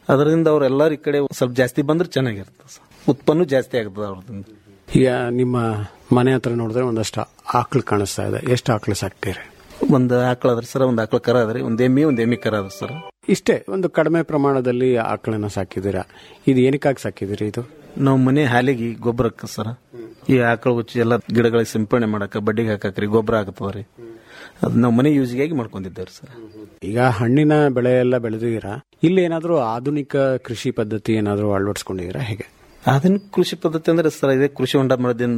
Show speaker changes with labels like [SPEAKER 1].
[SPEAKER 1] ಅದರಿಂದ ಅವ್ರೆಲ್ಲರ ಈ ಕಡೆ ಸ್ವಲ್ಪ ಜಾಸ್ತಿ ಬಂದ್ರೆ ಚೆನ್ನಾಗಿರ್ತದೆ ಸರ್ ಉತ್ಪನ್ನ ಜಾಸ್ತಿ ಆಗ್ತದೆ ಅವ್ರದಿಂದ
[SPEAKER 2] ಈಗ ನಿಮ್ಮ ಮನೆ ಹತ್ರ ನೋಡಿದ್ರೆ ಒಂದಷ್ಟು ಆಕಳು ಕಾಣಿಸ್ತಾ ಇದೆ ಎಷ್ಟು ಆಕಳು ಸಾಕ್ತೀರಿ
[SPEAKER 1] ಒಂದು ಆಕಳ ಅದ್ರ ಸರ್ ಒಂದು ಆಕಳ ಕರ ಅದ್ರಿ ಒಂದು ಎಮ್ಮಿ ಒಂದು ಎಮ್ಮಿ ಕರ ಅದ ಸರ್
[SPEAKER 2] ಇಷ್ಟೇ ಒಂದು ಕಡಿಮೆ ಪ್ರಮಾಣದಲ್ಲಿ ಆಕಳನ್ನ ಸಾಕಿದ್ದೀರಾ ಇದು ಏನಕ್ಕಾಗಿ ಸಾಕಿದ್ದೀರಿ ಇದು
[SPEAKER 1] ನಾವು ಮನೆ ಹಾಲಿಗೆ ಗೊಬ್ಬರಕ್ಕೆ ಸರ್ ಈ ಆಕಳ ಉಚ್ಚಿ ಎಲ್ಲ ಗಿಡಗಳಿಗೆ ಸಿಂಪಡಣೆ ಮಾಡಕ ಬಡ್ಡಿಗೆ ಹಾಕಕ್ರಿ ಗೊಬ್ಬರ ಆಗ್ತದ್ರಿ ಅದು ನಾವು ಮನೆ ಯೂಸ್ಗಾಗಿ ಮಾಡ್ಕೊಂಡಿದ್ದೇವ್ರಿ ಸರ್
[SPEAKER 2] ಈಗ ಹಣ್ಣಿನ ಬೆಳೆ ಎಲ್ಲ ಬೆಳೆದಿದ್ದೀರಾ ಇಲ್ಲಿ ಏನಾದರೂ ಆಧುನಿಕ ಕೃಷಿ ಪದ್ಧತಿ ಏನಾದರೂ ಅಳವಡಿಸ್ಕೊಂಡಿದ್ದೀರಾ ಹೇಗೆ
[SPEAKER 1] ಆಧುನಿಕ ಕೃಷಿ ಪದ್ಧತಿ ಅಂದ್ರೆ ಸರ್ ಇದೇ ಕೃಷಿ ಹೊಂಡ ಮಾಡೋದ್ರಿಂದ